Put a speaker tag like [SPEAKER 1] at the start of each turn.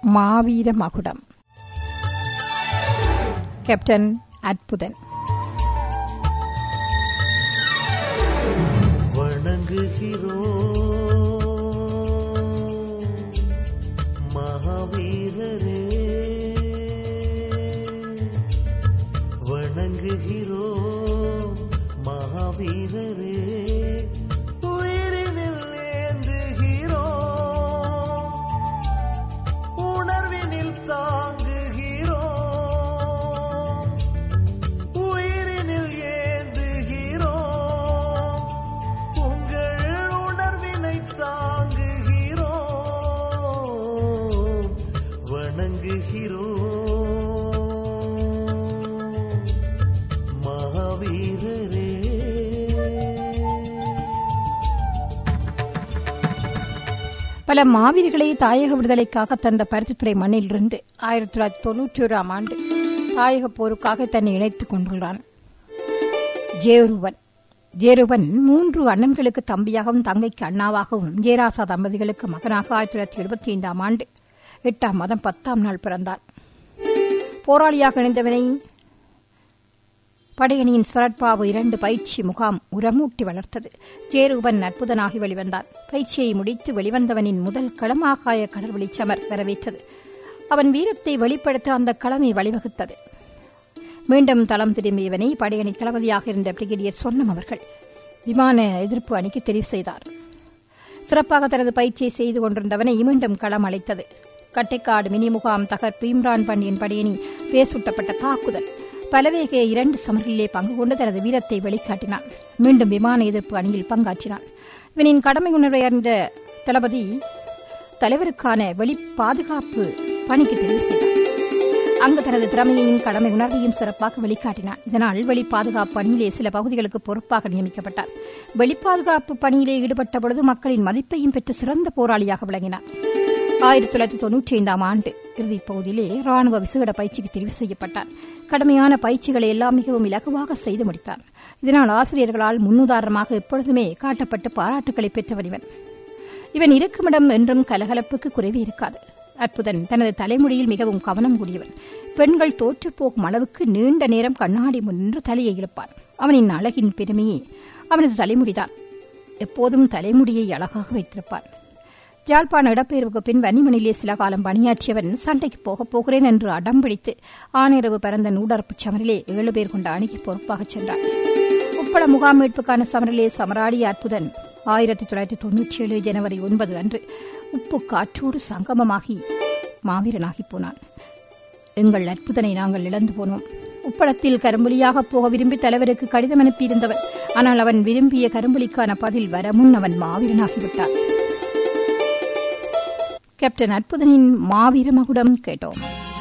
[SPEAKER 1] மாவீர மகுடம் கேப்டன் அற்புதன்
[SPEAKER 2] வணங்குகிறோம் மகாவீரரே வணங்குகிறோம் மகாவீரரே உயிரினில் ஏந்துகிறோம் உணர்வினில் தாங்குகிறோம் உயிரினில் ஏந்துகிறோம் உங்கள் உணர்வினை தாங்குகிறோம் வணங்குகிறோம் மகாவீரரே
[SPEAKER 1] பல மாவீரர்களை தாயக விடுதலைக்காக தந்த பருத்தித்துறை மண்ணிலிருந்து ஆயிரத்தி தொள்ளாயிரத்தி தொன்னூற்றி ஓராம் ஆண்டு தாயக போருக்காக தன்னை இணைத்துக் கொண்டுள்ளான் ஜேருவன் ஜேருவன் மூன்று அண்ணன்களுக்கு தம்பியாகவும் தங்கைக்கு அண்ணாவாகவும் ஜெயராசா தம்பதிகளுக்கு மகனாக ஆயிரத்தி தொள்ளாயிரத்தி எழுபத்தி ஐந்தாம் ஆண்டு எட்டாம் மாதம் பத்தாம் நாள் பிறந்தார் போராளியாக இணைந்தவனை படையணியின் சரட்பாவு இரண்டு பயிற்சி முகாம் உரமூட்டி வளர்த்தது ஜேருவன் அற்புதனாகி வெளிவந்தான் பயிற்சியை முடித்து வெளிவந்தவனின் முதல் களமாகாய கடற்வழி சமர் வரவேற்றது அவன் வீரத்தை வெளிப்படுத்த அந்த களமை வழிவகுத்தது மீண்டும் தளம் திரும்பியவனை படையணி தளபதியாக இருந்த பிரிகேடியர் சொன்னம் அவர்கள் விமான எதிர்ப்பு அணிக்கு தெரிவு செய்தார் சிறப்பாக தனது பயிற்சியை செய்து கொண்டிருந்தவனை மீண்டும் களம் அளித்தது கட்டைக்காடு மினி முகாம் தகர்ப்பு இம்ரான் பாண்டியன் படையணி பேசுட்டப்பட்ட தாக்குதல் பலவேக இரண்டு சமர்களிலே பங்கு கொண்டு தனது வீரத்தை வெளிக்காட்டினான் மீண்டும் விமான எதிர்ப்பு அணியில் பங்காற்றினான் இவனின் கடமை உணர்வை அறிந்த தளபதி தலைவருக்கான வெளி பாதுகாப்பு பணிக்கு தெரிவு செய்தார் அங்கு தனது திறமையையும் கடமை உணர்வையும் சிறப்பாக வெளிக்காட்டினார் இதனால் வெளி பாதுகாப்பு பணியிலே சில பகுதிகளுக்கு பொறுப்பாக நியமிக்கப்பட்டார் வெளிப்பாதுகாப்பு பணியிலே ஈடுபட்ட பொழுது மக்களின் மதிப்பையும் பெற்று சிறந்த போராளியாக விளங்கினார் ஆயிரத்தி தொள்ளாயிரத்தி தொன்னூற்றி ஐந்தாம் ஆண்டு இறுதிப் பகுதியிலே ராணுவ விசேட பயிற்சிக்கு தெரிவு செய்யப்பட்டார் கடுமையான பயிற்சிகளை எல்லாம் மிகவும் இலகுவாக செய்து முடித்தார் இதனால் ஆசிரியர்களால் முன்னுதாரணமாக எப்பொழுதுமே காட்டப்பட்டு பாராட்டுகளை பெற்றவர் இவன் இவன் இருக்குமிடம் என்றும் கலகலப்புக்கு குறைவே இருக்காது அற்புதன் தனது தலைமுடியில் மிகவும் கவனம் கூடியவன் பெண்கள் தோற்றுப் போகும் அளவுக்கு நீண்ட நேரம் கண்ணாடி முன்னின்று தலையை இழுப்பான் அவனின் அழகின் பெருமையே அவனது தலைமுடிதான் எப்போதும் தலைமுடியை அழகாக வைத்திருப்பான் யாழ்ப்பாண இடப்பெயர்வுக்கு பின் வன்னிமணிலே சில காலம் பணியாற்றியவன் சண்டைக்கு போகப் போகிறேன் என்று அடம் பிடித்து ஆனிரவு பறந்த நூடரப்புச் சமரிலே ஏழு பேர் கொண்ட அணிக்கு பொறுப்பாகச் சென்றார் உப்பள முகாம் மீட்புக்கான சமரிலே சமராடிய அற்புதன் ஆயிரத்தி தொள்ளாயிரத்தி தொன்னூற்றி ஏழு ஜனவரி ஒன்பது அன்று உப்பு காற்றோடு சங்கமமாகி மாவீரனாகி போனான் எங்கள் அற்புதனை நாங்கள் இழந்து போனோம் உப்பளத்தில் கரும்புலியாக போக விரும்பி தலைவருக்கு கடிதம் அனுப்பியிருந்தவன் ஆனால் அவன் விரும்பிய கரும்புலிக்கான பதில் வர முன் அவன் மாவீரனாகிவிட்டான் கேப்டன் அற்புதனின் மாவீர மகுடம் கேட்டோம்